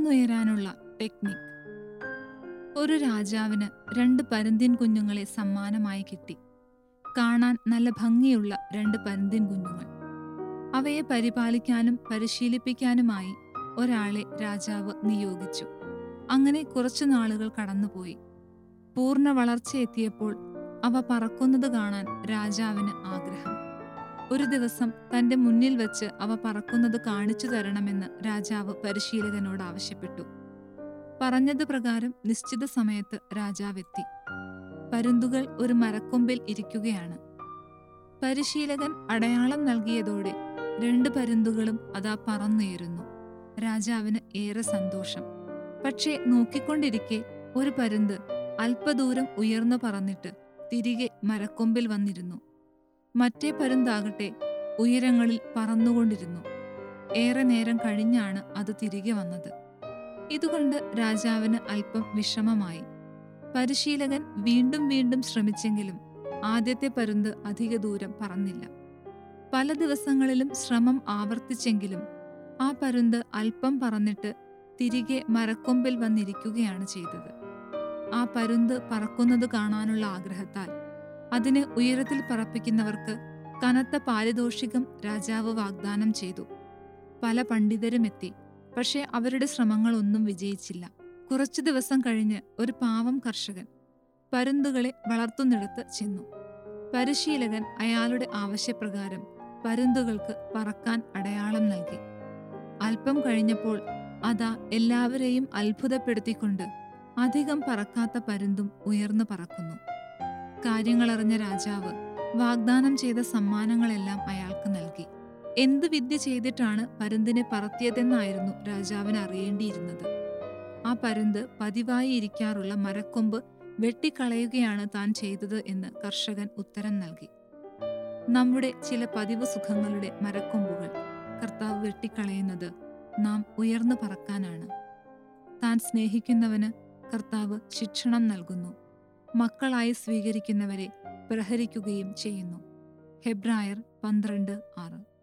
പറന്നുയരാനുള്ള technique ഒരു രാജാവിന് രണ്ട് പരുന്തിൻ കുഞ്ഞുങ്ങളെ സമ്മാനമായി കിട്ടി കാണാൻ നല്ല ഭംഗിയുള്ള രണ്ട് പരുന്തിൻ കുഞ്ഞുങ്ങൾ അവയെ പരിപാലിക്കാനും പരിശീലിപ്പിക്കാനുമായി ഒരാളെ രാജാവ് നിയോഗിച്ചു അങ്ങനെ കുറച്ചു നാളുകൾ കടന്നുപോയി പൂർണ്ണ വളർച്ചയെത്തിയപ്പോൾ അവ പറക്കുന്നത് കാണാൻ രാജാവിന് ആഗ്രഹം ഒരു ദിവസം തന്റെ മുന്നിൽ വച്ച് അവ പറക്കുന്നത് കാണിച്ചു തരണമെന്ന് രാജാവ് പരിശീലകനോട് ആവശ്യപ്പെട്ടു പറഞ്ഞത് പ്രകാരം നിശ്ചിത സമയത്ത് രാജാവെത്തി പരുന്തുകൾ ഒരു മരക്കൊമ്പിൽ ഇരിക്കുകയാണ് പരിശീലകൻ അടയാളം നൽകിയതോടെ രണ്ട് പരുന്തുകളും അതാ പറന്നുയരുന്നു രാജാവിന് ഏറെ സന്തോഷം പക്ഷേ നോക്കിക്കൊണ്ടിരിക്കെ ഒരു പരുന്ത് അല്പദൂരം ഉയർന്നു പറന്നിട്ട് തിരികെ മരക്കൊമ്പിൽ വന്നിരുന്നു മറ്റേ പരുന്താകട്ടെ ഉയരങ്ങളിൽ പറന്നുകൊണ്ടിരുന്നു ഏറെ നേരം കഴിഞ്ഞാണ് അത് തിരികെ വന്നത് ഇതുകൊണ്ട് രാജാവിന് അല്പം വിഷമമായി പരിശീലകൻ വീണ്ടും വീണ്ടും ശ്രമിച്ചെങ്കിലും ആദ്യത്തെ പരുന്ത് അധിക ദൂരം പറന്നില്ല പല ദിവസങ്ങളിലും ശ്രമം ആവർത്തിച്ചെങ്കിലും ആ പരുന്ത് അല്പം പറന്നിട്ട് തിരികെ മരക്കൊമ്പിൽ വന്നിരിക്കുകയാണ് ചെയ്തത് ആ പരുന്ത് പറക്കുന്നത് കാണാനുള്ള ആഗ്രഹത്താൽ അതിനെ ഉയരത്തിൽ പറപ്പിക്കുന്നവർക്ക് കനത്ത പാരിതോഷികം രാജാവ് വാഗ്ദാനം ചെയ്തു പല പണ്ഡിതരും എത്തി പക്ഷേ അവരുടെ ശ്രമങ്ങളൊന്നും വിജയിച്ചില്ല കുറച്ചു ദിവസം കഴിഞ്ഞ് ഒരു പാവം കർഷകൻ പരുന്തുകളെ വളർത്തുന്നിടത്ത് ചെന്നു പരിശീലകൻ അയാളുടെ ആവശ്യപ്രകാരം പരുന്തുകൾക്ക് പറക്കാൻ അടയാളം നൽകി അല്പം കഴിഞ്ഞപ്പോൾ അതാ എല്ലാവരെയും അത്ഭുതപ്പെടുത്തിക്കൊണ്ട് അധികം പറക്കാത്ത പരുന്തും ഉയർന്നു പറക്കുന്നു കാര്യങ്ങളറിഞ്ഞ രാജാവ് വാഗ്ദാനം ചെയ്ത സമ്മാനങ്ങളെല്ലാം അയാൾക്ക് നൽകി എന്ത് വിദ്യ ചെയ്തിട്ടാണ് പരുന്തിനെ പറത്തിയതെന്നായിരുന്നു രാജാവിന് അറിയേണ്ടിയിരുന്നത് ആ പരുന്ത് പതിവായി ഇരിക്കാറുള്ള മരക്കൊമ്പ് വെട്ടിക്കളയുകയാണ് താൻ ചെയ്തത് എന്ന് കർഷകൻ ഉത്തരം നൽകി നമ്മുടെ ചില പതിവ് സുഖങ്ങളുടെ മരക്കൊമ്പുകൾ കർത്താവ് വെട്ടിക്കളയുന്നത് നാം ഉയർന്നു പറക്കാനാണ് താൻ സ്നേഹിക്കുന്നവന് കർത്താവ് ശിക്ഷണം നൽകുന്നു മക്കളായി സ്വീകരിക്കുന്നവരെ പ്രഹരിക്കുകയും ചെയ്യുന്നു ഹെബ്രായർ പന്ത്രണ്ട് ആറ്